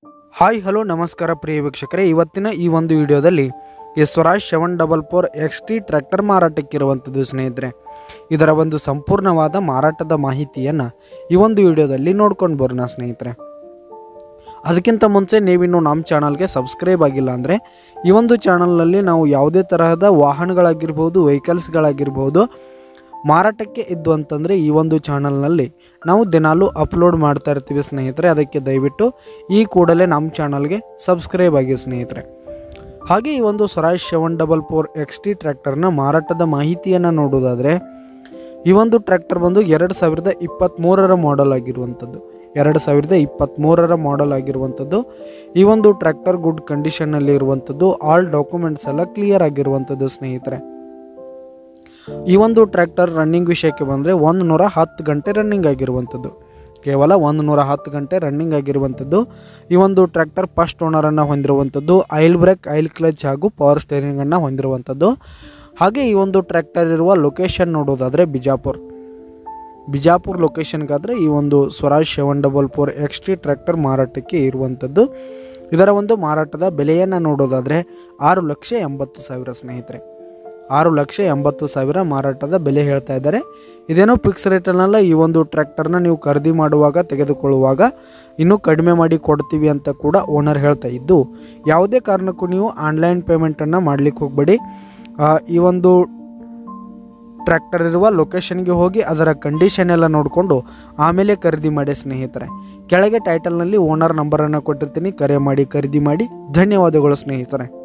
hi hello ನಮಸ್ಕಾರ ಪ್ರಿಯ ವೀಕ್ಷಕರೇ ಇವತ್ತಿನ ಈ ಒಂದು ವಿಡಿಯೋದಲ್ಲಿ ಈ Swaraj seven double four X T tractor ಮಾರಾಟಕ್ಕಿರುವಂಥದ್ದು ಸ್ನೇಹಿತರೆ ಇದರ ಒಂದು ಸಂಪೂರ್ಣವಾದ ಮಾರಾಟದ ಮಾಹಿತಿಯನ್ನು ಈ ಒಂದು ವಿಡಿಯೋದಲ್ಲಿ ನೋಡ್ಕೊಂಡು ಬರೋಣ ಸ್ನೇಹಿತರೆ ಅದಕ್ಕಿಂತ ಮುಂಚೆ ನೀವಿನ್ನು ನಮ್ಮ ಚಾನಲ್ಗೆ ಸಬ್ಸ್ಕ್ರೈಬ್ ಆಗಿಲ್ಲ ಅಂದರೆ ಈ ಒಂದು ಚಾನಲ್ನಲ್ಲಿ ನಾವು ಯಾವುದೇ ತರಹದ ವಾಹನಗಳಾಗಿರ್ಬೋದು ವೆಹಿಕಲ್ಸ್ಗಳಾಗಿರ್ಬೋದು ಮಾರಾಟಕ್ಕೆ ಇದ್ದು ಅಂತಂದರೆ ಈ ಒಂದು ಚಾನಲ್ನಲ್ಲಿ ನಾವು ದಿನಾಲೂ ಅಪ್ಲೋಡ್ ಮಾಡ್ತಾ ಇರ್ತೀವಿ ಸ್ನೇಹಿತರೆ ಅದಕ್ಕೆ ದಯವಿಟ್ಟು ಈ ಕೂಡಲೇ ನಮ್ಮ ಚಾನಲ್ಗೆ ಸಬ್ಸ್ಕ್ರೈಬ್ ಆಗಿ ಸ್ನೇಹಿತರೆ ಹಾಗೆ ಈ ಒಂದು Swaraj seven double four X T ಟ್ರ್ಯಾಕ್ಟರ್ನ ಮಾರಾಟದ ಮಾಹಿತಿಯನ್ನು ನೋಡೋದಾದರೆ ಈ ಒಂದು ಟ್ರ್ಯಾಕ್ಟರ್ ಬಂದು ಎರಡು ಸಾವಿರದ ಇಪ್ಪತ್ತ್ಮೂರರ ಮಾಡೆಲ್ ಆಗಿರುವಂಥದ್ದು ಎರಡು ಸಾವಿರದ ಇಪ್ಪತ್ತ್ಮೂರರ ಮಾಡೆಲ್ ಆಗಿರುವಂಥದ್ದು ಈ ಒಂದು ಟ್ರ್ಯಾಕ್ಟರ್ ಗುಡ್ ಕಂಡೀಷನ್ನಲ್ಲಿ ಇರುವಂಥದ್ದು ಆಲ್ ಡಾಕ್ಯುಮೆಂಟ್ಸ್ ಎಲ್ಲ ಕ್ಲಿಯರ್ ಆಗಿರುವಂಥದ್ದು ಸ್ನೇಹಿತರೆ ಈ ಒಂದು ಟ್ರ್ಯಾಕ್ಟರ್ ರನ್ನಿಂಗ್ ವಿಷಯಕ್ಕೆ ಬಂದರೆ ಒಂದು ನೂರ ಹತ್ತು ಗಂಟೆ ರನ್ನಿಂಗ್ ಆಗಿರುವಂಥದ್ದು ಕೇವಲ ಒಂದು ನೂರ ಹತ್ತು ಗಂಟೆ ರನ್ನಿಂಗ್ ಆಗಿರುವಂಥದ್ದು ಈ ಒಂದು ಟ್ರ್ಯಾಕ್ಟರ್ ಫಸ್ಟ್ ಓನರನ್ನು ಹೊಂದಿರುವಂಥದ್ದು ಆಯಿಲ್ ಬ್ರೇಕ್ ಆಯಿಲ್ ಕ್ಲಚ್ ಹಾಗೂ ಪವರ್ ಸ್ಟೇರಿಂಗನ್ನು ಹೊಂದಿರುವಂಥದ್ದು ಹಾಗೆ ಈ ಒಂದು ಟ್ರ್ಯಾಕ್ಟರ್ ಇರುವ ಲೊಕೇಶನ್ ನೋಡೋದಾದರೆ ಬಿಜಾಪುರ್ ಬಿಜಾಪುರ್ ಲೊಕೇಶನ್ಗಾದರೆ ಈ ಒಂದು Swaraj seven double four X T tractor ಮಾರಾಟಕ್ಕೆ ಇರುವಂಥದ್ದು ಇದರ ಒಂದು ಮಾರಾಟದ ಬೆಲೆಯನ್ನು ನೋಡೋದಾದರೆ ಆರು ಲಕ್ಷ ಎಂಬತ್ತು ಸಾವಿರ ಸ್ನೇಹಿತರೆ ಆರು ಲಕ್ಷ ಎಂಬತ್ತು ಸಾವಿರ ಮಾರಾಟದ ಬೆಲೆ ಹೇಳ್ತಾ ಇದ್ದಾರೆ ಇದೇನೋ ಫಿಕ್ಸ್ ರೇಟನ್ನೆಲ್ಲ ಈ ಒಂದು ಟ್ರ್ಯಾಕ್ಟರ್ನ ನೀವು ಖರೀದಿ ಮಾಡುವಾಗ ತೆಗೆದುಕೊಳ್ಳುವಾಗ ಇನ್ನೂ ಕಡಿಮೆ ಮಾಡಿ ಕೊಡ್ತೀವಿ ಅಂತ ಕೂಡ ಓನರ್ ಹೇಳ್ತಾ ಇದ್ದು ಯಾವುದೇ ಕಾರಣಕ್ಕೂ ನೀವು ಆನ್ಲೈನ್ ಪೇಮೆಂಟನ್ನು ಮಾಡಲಿಕ್ಕೆ ಹೋಗಬೇಡಿ ಈ ಒಂದು ಟ್ರ್ಯಾಕ್ಟರ್ ಇರುವ ಲೊಕೇಶನ್ಗೆ ಹೋಗಿ ಅದರ ಕಂಡೀಷನ್ ಎಲ್ಲ ನೋಡಿಕೊಂಡು ಆಮೇಲೆ ಖರೀದಿ ಮಾಡಿ ಸ್ನೇಹಿತರೆ ಕೆಳಗೆ ಟೈಟಲ್ನಲ್ಲಿ ಓನರ್ ನಂಬರನ್ನು ಕೊಟ್ಟಿರ್ತೀನಿ ಕರೆ ಮಾಡಿ ಖರೀದಿ ಮಾಡಿ ಧನ್ಯವಾದಗಳು ಸ್ನೇಹಿತರೆ